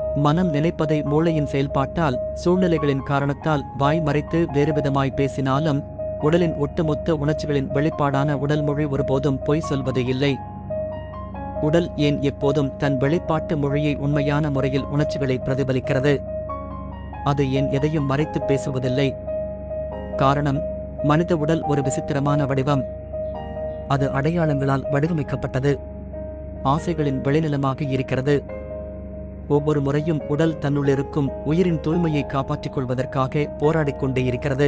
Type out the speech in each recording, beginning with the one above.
மனம் நினைப்பதை மூளையின் செயல்பாட்டால் சூழ்நிலைகளின் காரணத்தால் வாய் மறைத்து வேறுவிதமாய் பேசினாலும் உடலின் ஒட்டுமொத்த உணர்ச்சிகளின் வெளிப்பாடான உடல் மொழி ஒருபோதும் பொய் சொல்வது இல்லை உடல் ஏன் எப்போதும் தன் வெளிப்பாட்டு மொழியை உண்மையான முறையில் உணர்ச்சிகளை பிரதிபலிக்கிறது அது ஏன் எதையும் மறைத்துப் பேசுவதில்லை காரணம் மனித உடல் ஒரு விசித்திரமான வடிவம் அது அடையாளங்களால் வடிவமைக்கப்பட்டது ஆசைகளின் விளைநிலமாக இருக்கிறது ஒவ்வொரு முறையும் உடல் தன்னுள்ளிருக்கும் உயிரின் தூய்மையை காப்பாற்றிக் கொள்வதற்காக போராடிக் கொண்டே இருக்கிறது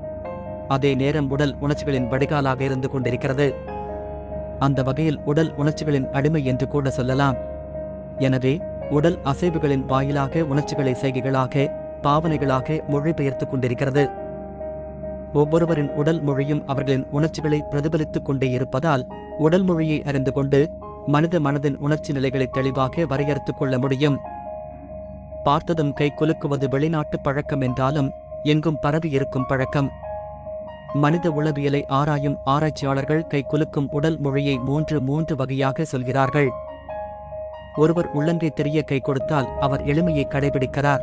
அதே நேரம் உடல் உணர்ச்சிகளின் வடிகாலாக இருந்து கொண்டிருக்கிறது அந்த வகையில் உடல் உணர்ச்சிகளின் அடிமை என்று கூட சொல்லலாம் எனவே உடல் அசைவுகளின் வாயிலாக உணர்ச்சிகளை செய்கைகளாக பாவனைகளாக மொழிபெயர்த்துக் கொண்டிருக்கிறது ஒவ்வொருவரின் உடல் மொழியும் அவர்களின் உணர்ச்சிகளை பிரதிபலித்துக் கொண்டே இருப்பதால் உடல் மொழியை அறிந்து கொண்டு மனித மனதின் உணர்ச்சி நிலைகளை தெளிவாக வரையறுத்துக் கொள்ள முடியும் பார்த்ததும் கை குலுக்குவது வெளிநாட்டு பழக்கம் என்றாலும் எங்கும் பரவி இருக்கும் பழக்கம் மனித உளவியலை ஆராயும் ஆராய்ச்சியாளர்கள் கை குலுக்கும் உடல் மொழியை மூன்று மூன்று வகையாக சொல்கிறார்கள் ஒருவர் உள்ளங்கை தெரிய கை கொடுத்தால் அவர் எளிமையை கடைபிடிக்கிறார்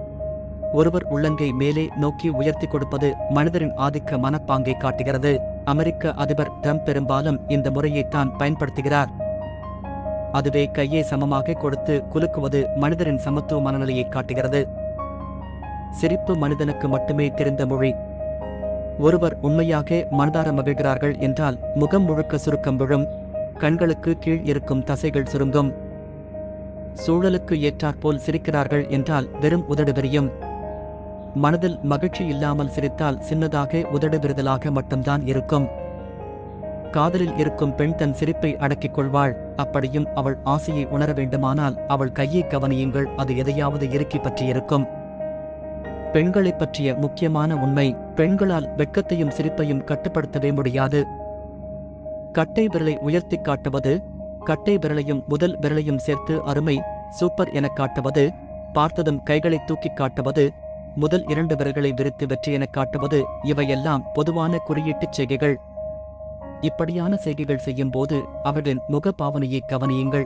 ஒருவர் உள்ளங்கை மேலே நோக்கி உயர்த்தி கொடுப்பது மனிதரின் ஆதிக்க மனப்பாங்கை காட்டுகிறது அமெரிக்க அதிபர் ட்ரம்ப் பெரும்பாலும் இந்த முறையைத்தான் பயன்படுத்துகிறார் அதுவே கையை சமமாக கொடுத்து குலுக்குவது மனிதரின் சமத்துவ மனநிலையை காட்டுகிறது சிரிப்பு மனிதனுக்கு மட்டுமே தெரிந்த மொழி ஒருவர் உண்மையாக மனதார மகிழ்கிறார்கள் என்றால் முகம் முழுக்க சுருக்கம் விழும் கண்களுக்கு கீழ் இருக்கும் தசைகள் சுருங்கும் சூழலுக்கு ஏற்றாற்போல் சிரிக்கிறார்கள் என்றால் வெறும் உதடு விரியும் மனதில் மகிழ்ச்சி இல்லாமல் சிரித்தால் சின்னதாக உதடு விரிதலாக மட்டும்தான் இருக்கும் காதலில் இருக்கும் பெண் தன் சிரிப்பை அடக்கிக் கொள்வாள் அப்படியும் அவள் ஆசையை உணர வேண்டுமானால் அவள் கையை கவனியுங்கள் அது எதையாவது இறுக்கி பற்றியிருக்கும் பெண்களைப் பற்றிய முக்கியமான உண்மை பெண்களால் வெட்கத்தையும் சிரிப்பையும் கட்டுப்படுத்தவே முடியாது கட்டை விரலை உயர்த்திக் காட்டுவது கட்டை விரலையும் முதல் விரலையும் சேர்த்து அருமை சூப்பர் எனக் காட்டுவது பார்த்ததும் கைகளை தூக்கிக் காட்டுவது முதல் இரண்டு விரல்களை விரித்து வெற்றி எனக் காட்டுவது இவையெல்லாம் பொதுவான குறியீட்டுச் செய்கைகள் இப்படியான செய்கைகள் செய்யும்போது அவர்களின் முக பாவனையை கவனியுங்கள்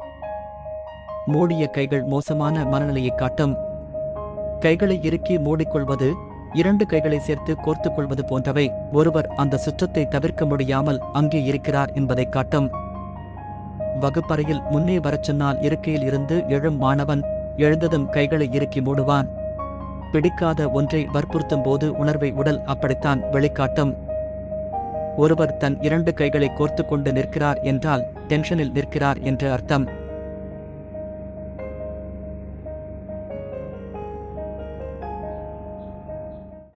மூடிய கைகள் மோசமான மனநிலையை காட்டும் கைகளை இறுக்கி மூடிக்கொள்வது இரண்டு கைகளை சேர்த்து கோர்த்துக் கொள்வது போன்றவை ஒருவர் அந்த சுற்றத்தை தவிர்க்க முடியாமல் அங்கே இருக்கிறார் என்பதைக் காட்டும் வகுப்பறையில் முன்னே வரச் சொன்னால் இருக்கையில் இருந்து எழும் மாணவன் எழுந்ததும் கைகளை இறுக்கி மூடுவான் பிடிக்காத ஒன்றை வற்புறுத்தும் போது உணர்வை உடல் அப்படித்தான் வெளிக்காட்டும் ஒருவர் தன் இரண்டு கைகளை கோர்த்துக் கொண்டு நிற்கிறார் என்றால் டென்ஷனில் நிற்கிறார் என்று அர்த்தம்